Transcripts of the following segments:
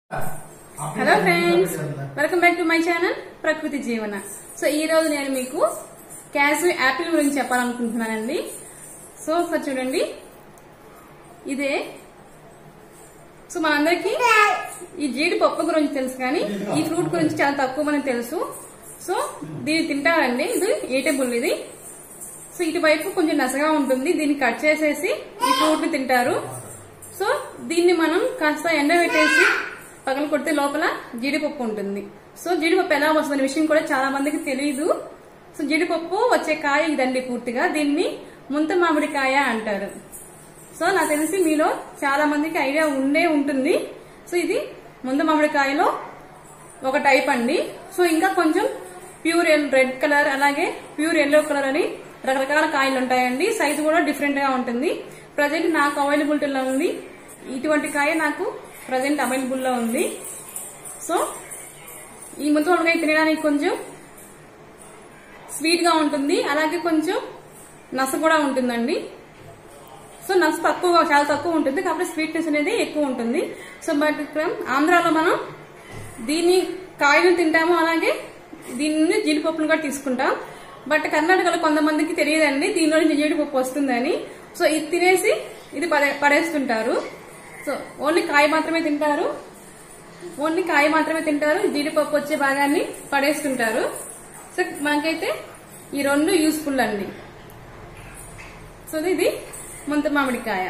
Hello friends welcome back to my channel Prakruthi Jeevana so ఈ రోజు నేను మీకు క్యాష్ యాపిల్ గురించి చెప్పాలనుకుంటున్నానండి సో ఒకసారి చూడండి ఇదే సో మనందరికీ ఈ జీడిపప్పు గురించి తెలుసు కానీ ఈ ఫ్రూట్ గురించి చాలా తక్కువ మనకి తెలుసు సో దీన్ని తింటారండి ఇది ఏటబుల్ ఇది సో ఇటువైపు కొంచెం నసగా ఉంటుంది దీన్ని కట్ చేసేసి ఈ ఫ్రూట్ ని తింటారు సో దీన్ని మనం కాస్త ఎండబెట్టేసి పగల కొడితే లోపల జీడిపప్పు ఉంటుంది సో జీడిపప్పు ఎలా వస్తుంది విషయం కూడా చాలా మందికి తెలియదు సో జీడిపప్పు వచ్చే కాయ ఇదండి పూర్తిగా దీన్ని ముంత మామిడికాయ అంటారు సో నాకు తెలిసి మీలో చాలా మందికి ఐడియా ఉండే ఉంటుంది సో ఇది ముంద మామిడికాయలో ఒక టైప్ అండి సో ఇంకా కొంచెం ప్యూర్ రెడ్ కలర్ అలాగే ప్యూర్ ఎల్లో కలర్ అని రకరకాల కాయలు ఉంటాయండి సైజు కూడా డిఫరెంట్ గా ఉంటుంది ప్రజెంట్ నాకు అవైలబిలిటీలో ఉంది ఇటువంటి కాయ నాకు ప్రజెంట్ అవైలబుల్ లో ఉంది సో ఈ ముందు మామిడికాయ తినడానికి కొంచెం స్వీట్ గా ఉంటుంది అలాగే కొంచెం నస కూడా ఉంటుందండి సో నస్ తక్కువ చాలా తక్కువ ఉంటుంది కాబట్టి స్వీట్నెస్ అనేది ఎక్కువ ఉంటుంది సో బట్ ఇక్కడ ఆంధ్రాలో మనం దీన్ని కాయను తింటాము అలాగే దీన్ని జీడిపప్పును కూడా తీసుకుంటాం బట్ కర్ణాటకలో కొంతమందికి తెలియదండి దీనిలో నుంచి జీడిపప్పు వస్తుందని సో ఇది తినేసి ఇది పడే పడేస్తుంటారు సో ఓన్లీ కాయ మాత్రమే తింటారు ఓన్లీ కాయ మాత్రమే తింటారు జీడిపప్పు వచ్చే భాగాన్ని పడేస్తుంటారు సో మనకైతే ఈ రెండు యూస్ఫుల్ అండి సో ఇది ముంత మామిడికాయ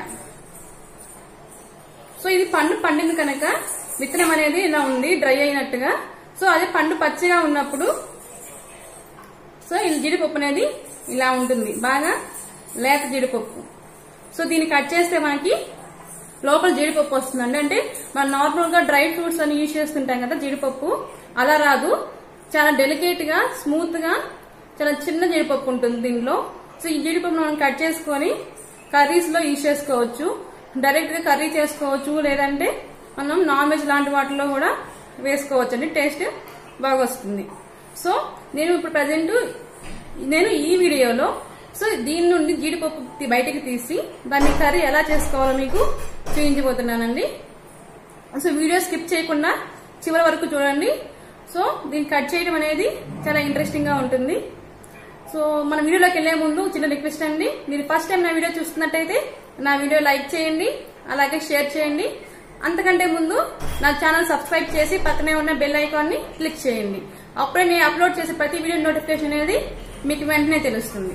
సో ఇది పండు పండింది కనుక విత్తనం అనేది ఇలా ఉంది డ్రై అయినట్టుగా సో అదే పండు పచ్చిగా ఉన్నప్పుడు సో ఈ జీడిపప్పు అనేది ఇలా ఉంటుంది బాగా లేత జీడిపప్పు సో దీన్ని కట్ చేస్తే మనకి లోపల జీడిపప్పు వస్తుందండి అంటే మనం నార్మల్ గా డ్రై ఫ్రూట్స్ అని యూజ్ చేస్తుంటాం కదా జీడిపప్పు అలా రాదు చాలా డెలికేట్ గా స్మూత్ గా చాలా చిన్న జీడిపప్పు ఉంటుంది దీనిలో సో ఈ జీడిపప్పు మనం కట్ చేసుకొని కర్రీస్ లో యూజ్ చేసుకోవచ్చు డైరెక్ట్ గా కర్రీ చేసుకోవచ్చు లేదంటే మనం నాన్ వెజ్ లాంటి వాటిలో కూడా వేసుకోవచ్చు అండి టేస్ట్ బాగా వస్తుంది సో నేను ఇప్పుడు ప్రజెంట్ నేను ఈ వీడియోలో సో దీని నుండి జీడిపప్పు తీ- బయటికి తీసి దాన్ని కర్రీ ఎలా చేసుకోవాలో మీకు చూపించబోతున్నానండి సో వీడియో స్కిప్ చేయకుండా చివరి వరకు చూడండి సో దీన్ని కట్ చేయడం అనేది చాలా ఇంట్రెస్టింగ్ గా ఉంటుంది సో మన వీడియోలోకి వెళ్లే ముందు చిన్న రిక్వెస్ట్ అండి మీరు ఫస్ట్ టైం నా వీడియో చూస్తున్నట్టయితే నా వీడియో లైక్ చేయండి అలాగే షేర్ చేయండి అంతకంటే ముందు నా ఛానల్ సబ్స్క్రైబ్ చేసి పక్కనే ఉన్న బెల్ ఐకాన్ ని క్లిక్ చేయండి అప్పుడే నేను అప్లోడ్ చేసే ప్రతి వీడియో నోటిఫికేషన్ అనేది మీకు వెంటనే తెలుస్తుంది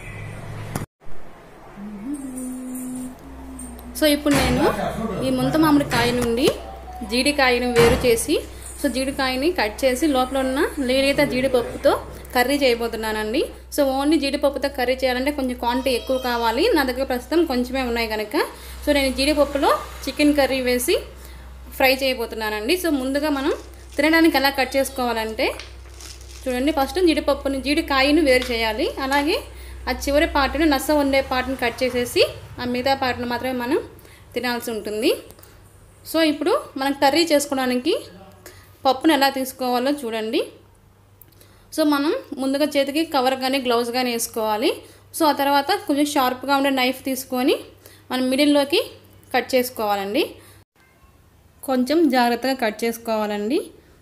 సో ఇప్పుడు నేను ఈ ముంత మామిడి కాయ నుండి జీడికాయను వేరు చేసి సో జీడికాయని కట్ చేసి లోపల ఉన్న లేలేత జీడిపప్పుతో కర్రీ చేయబోతున్నానండి సో ఓన్లీ జీడిపప్పుతో కర్రీ చేయాలంటే కొంచెం క్వాంటిటీ ఎక్కువ కావాలి నా దగ్గర ప్రస్తుతం కొంచెమే ఉన్నాయి కనుక సో నేను జీడిపప్పులో చికెన్ కర్రీ వేసి ఫ్రై చేయబోతున్నానండి సో ముందుగా మనం తినడానికి ఎలా కట్ చేసుకోవాలంటే చూడండి ఫస్ట్ జీడిపప్పుని జీడికాయను వేరు చేయాలి అలాగే ఆ చివరి పార్ట్ని నస ఉండే పార్ట్ని కట్ చేసేసి ఆ మిగతా పార్ట్ని మాత్రమే మనం తినాల్సి ఉంటుంది సో ఇప్పుడు మనం కర్రీ చేసుకోవడానికి పప్పును ఎలా తీసుకోవాలో చూడండి సో మనం ముందుగా చేతికి కవర్ కానీ గ్లౌజ్ కానీ వేసుకోవాలి సో ఆ తర్వాత కొంచెం షార్ప్గా ఉండే నైఫ్ తీసుకొని మనం మిడిల్లోకి కట్ చేసుకోవాలండి కొంచెం జాగ్రత్తగా కట్ చేసుకోవాలండి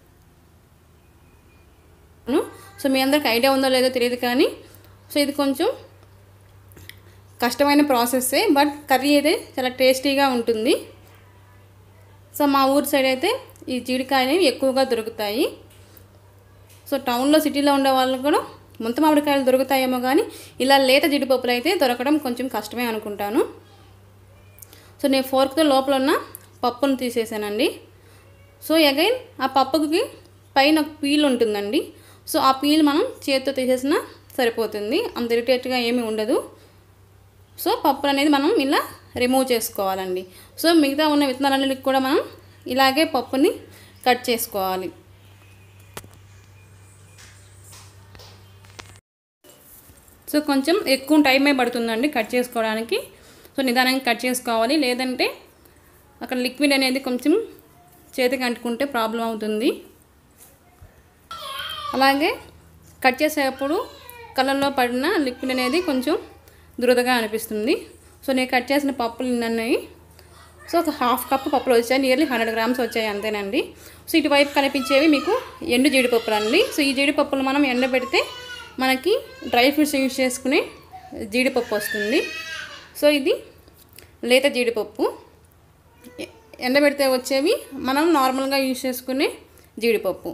ను. సో మీ అందరికి ఐడియా ఉందో లేదో తెలియదు కానీ సో ఇది కొంచెం కష్టమైన ప్రాసెస్సే బట్ కర్రీ అయితే చాలా టేస్టీగా ఉంటుంది సో మా ఊరు సైడ్ అయితే ఈ జీడికాయలు ఎక్కువగా దొరుకుతాయి సో టౌన్లో సిటీలో ఉండే వాళ్ళకు కూడా ముంత మామిడికాయలు దొరుకుతాయేమో కానీ ఇలా లేత జీడిపప్పులు అయితే దొరకడం కొంచెం కష్టమే అనుకుంటాను సో నేను ఫోర్క్తో లోపల ఉన్న పప్పును తీసేసానండి సో అగైన్ ఆ పప్పుకి పైన ఒక పీల్ ఉంటుందండి సో ఆ పీల్ మనం చేతితో తీసేసినా సరిపోతుంది అంత ఇరిటేట్గా ఏమీ ఉండదు సో పప్పులు అనేది మనం ఇలా రిమూవ్ చేసుకోవాలండి సో మిగతా ఉన్న విత్తనాలన్నిటికి కూడా మనం ఇలాగే పప్పుని కట్ చేసుకోవాలి సో కొంచెం ఎక్కువ టైమే పడుతుందండి కట్ చేసుకోవడానికి సో నిదానంగా కట్ చేసుకోవాలి లేదంటే అక్కడ లిక్విడ్ అనేది కొంచెం చేతికి అంటుకుంటే ప్రాబ్లం అవుతుంది అలాగే కట్ చేసేటప్పుడు కళ్ళల్లో పడిన లిక్విడ్ అనేది కొంచెం దురదగా అనిపిస్తుంది సో నేను కట్ చేసిన పప్పులు ఉన్నాయి సో ఒక హాఫ్ కప్ పప్పులు వచ్చాయి నియర్లీ హండ్రెడ్ గ్రామ్స్ వచ్చాయి అంతేనండి సో ఇటువైపు కనిపించేవి మీకు ఎండు జీడిపప్పులు అండి సో ఈ జీడిపప్పులు మనం ఎండబెడితే మనకి డ్రై ఫ్రూట్స్ యూజ్ చేసుకునే జీడిపప్పు వస్తుంది సో ఇది లేత జీడిపప్పు ఎ- ఎండబెడితే వచ్చేవి మనం నార్మల్గా యూజ్ చేసుకునే జీడిపప్పు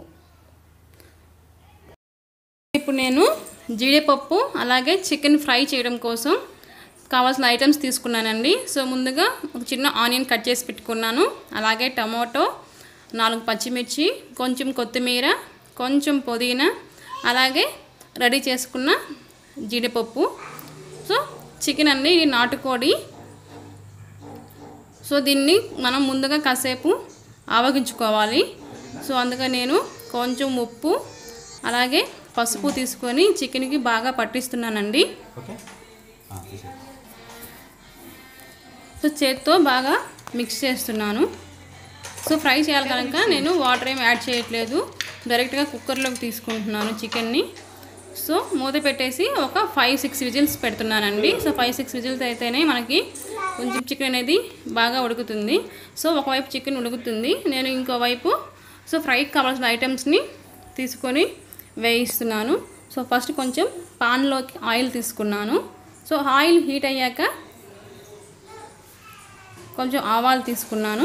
ఇప్పుడు నేను జీడిపప్పు అలాగే చికెన్ ఫ్రై చేయడం కోసం కావాల్సిన ఐటమ్స్ తీసుకున్నానండి సో ముందుగా ఒక చిన్న ఆనియన్ కట్ చేసి పెట్టుకున్నాను అలాగే టమాటో నాలుగు పచ్చిమిర్చి కొంచెం కొత్తిమీర కొంచెం పుదీనా అలాగే రెడీ చేసుకున్న జీడిపప్పు సో చికెన్ అండి ఇది నాటుకోడి సో దీన్ని మనం ముందుగా కాసేపు ఆవగించుకోవాలి సో అందుకని నేను కొంచెం ఉప్పు అలాగే పసుపు తీసుకొని చికెన్కి బాగా పట్టిస్తున్నానండి ఓకే ఆ, తీసేయ్. సో చేత్తో బాగా మిక్స్ చేస్తున్నాను సో ఫ్రై చేయాలి కనుక నేను వాటర్ ఏం యాడ్ చేయట్లేదు డైరెక్ట్గా కుక్కర్లోకి తీసుకుంటున్నాను చికెన్ని సో మూత పెట్టేసి ఒక ఫైవ్ సిక్స్ విజిల్స్ పెడుతున్నానండి సో ఫైవ్ సిక్స్ విజిల్స్ అయితేనే మనకి కొంచెం చికెన్ అనేది బాగా ఉడుకుతుంది సో ఒకవైపు చికెన్ ఉడుకుతుంది నేను ఇంకోవైపు సో ఫ్రైకి కావాల్సిన ఐటమ్స్ని తీసుకొని వేయిస్తున్నాను సో ఫస్ట్ కొంచెం పాన్లోకి ఆయిల్ తీసుకున్నాను సో ఆయిల్ హీట్ అయ్యాక కొంచెం ఆవాలు తీసుకున్నాను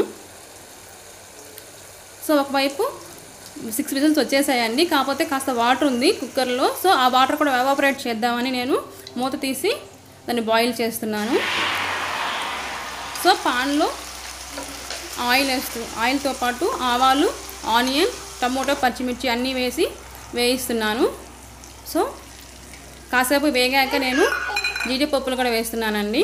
సో ఒకవైపు సిక్స్ విజిల్స్ వచ్చేసాయండి కాకపోతే కాస్త వాటర్ ఉంది కుక్కర్లో సో ఆ వాటర్ కూడా ఎవాపరేట్ చేద్దామని నేను మూత తీసి దాన్ని బాయిల్ చేస్తున్నాను సో పాన్లో ఆయిల్ వేస్తూ ఆయిల్తో పాటు ఆవాలు ఆనియన్ టమోటో పచ్చిమిర్చి అన్నీ వేసి వేయిస్తున్నాను సో కాసేపు వేగాక నేను జీడిపప్పులు కూడా వేస్తున్నానండి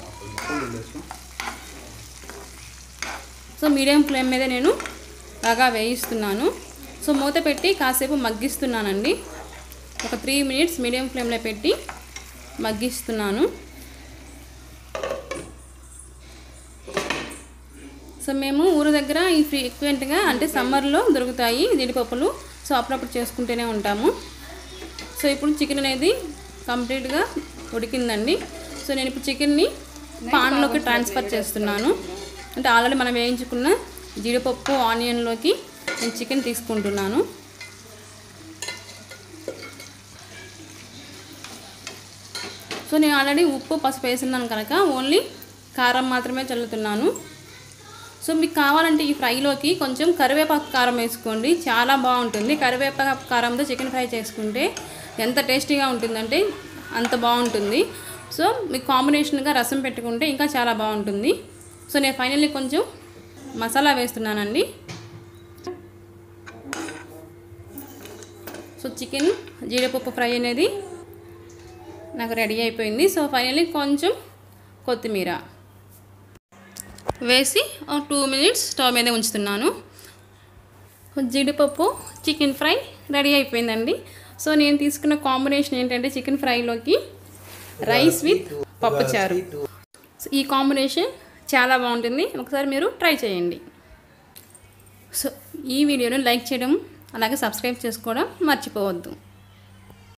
సో మీడియం ఫ్లేమ్ మీద నేను బాగా వేయిస్తున్నాను సో మూత పెట్టి కాసేపు మగ్గిస్తున్నానండి ఒక త్రీ మినిట్స్ మీడియం ఫ్లేమ్లో పెట్టి మగ్గిస్తున్నాను సో మేము ఊరు దగ్గర ఈ ఫ్రీక్వెంట్గా అంటే సమ్మర్లో దొరుకుతాయి జీడిపప్పులు సో అప్పుడప్పుడు చేసుకుంటూనే ఉంటాము సో ఇప్పుడు చికెన్ అనేది కంప్లీట్గా ఉడికిందండి సో నేను ఇప్పుడు చికెన్ని పాన్లోకి ట్రాన్స్ఫర్ చేస్తున్నాను అంటే ఆల్రెడీ మనం వేయించుకున్న జీడిపప్పు ఆనియన్లోకి నేను చికెన్ తీసుకుంటున్నాను సో నేను ఆల్రెడీ ఉప్పు పసుపు వేస్తున్నాను కనుక ఓన్లీ కారం మాత్రమే చల్లుతున్నాను సో మీకు కావాలంటే ఈ ఫ్రైలోకి కొంచెం కరివేపాకు కారం వేసుకోండి చాలా బాగుంటుంది కరివేపాకు కారంతో చికెన్ ఫ్రై చేసుకుంటే ఎంత టేస్టీగా ఉంటుందంటే అంత బాగుంటుంది సో మీకు కాంబినేషన్గా రసం పెట్టుకుంటే ఇంకా చాలా బాగుంటుంది సో నేను ఫైనల్లీ కొంచెం మసాలా వేస్తున్నానండి సో చికెన్ జీడిపప్పు ఫ్రై అనేది నాకు రెడీ అయిపోయింది సో ఫైనల్లీ కొంచెం కొత్తిమీర వేసి ఒక టూ మినిట్స్ స్టవ్ మీద ఉంచుతున్నాను జీడిపప్పు చికెన్ ఫ్రై రెడీ అయిపోయిందండి సో నేను తీసుకున్న కాంబినేషన్ ఏంటంటే చికెన్ ఫ్రైలోకి రైస్ విత్ పప్పుచారు సో ఈ కాంబినేషన్ చాలా బాగుంటుంది ఒకసారి మీరు ట్రై చేయండి సో ఈ వీడియోని లైక్ చేయడం అలాగే సబ్స్క్రైబ్ చేసుకోవడం మర్చిపోవద్దు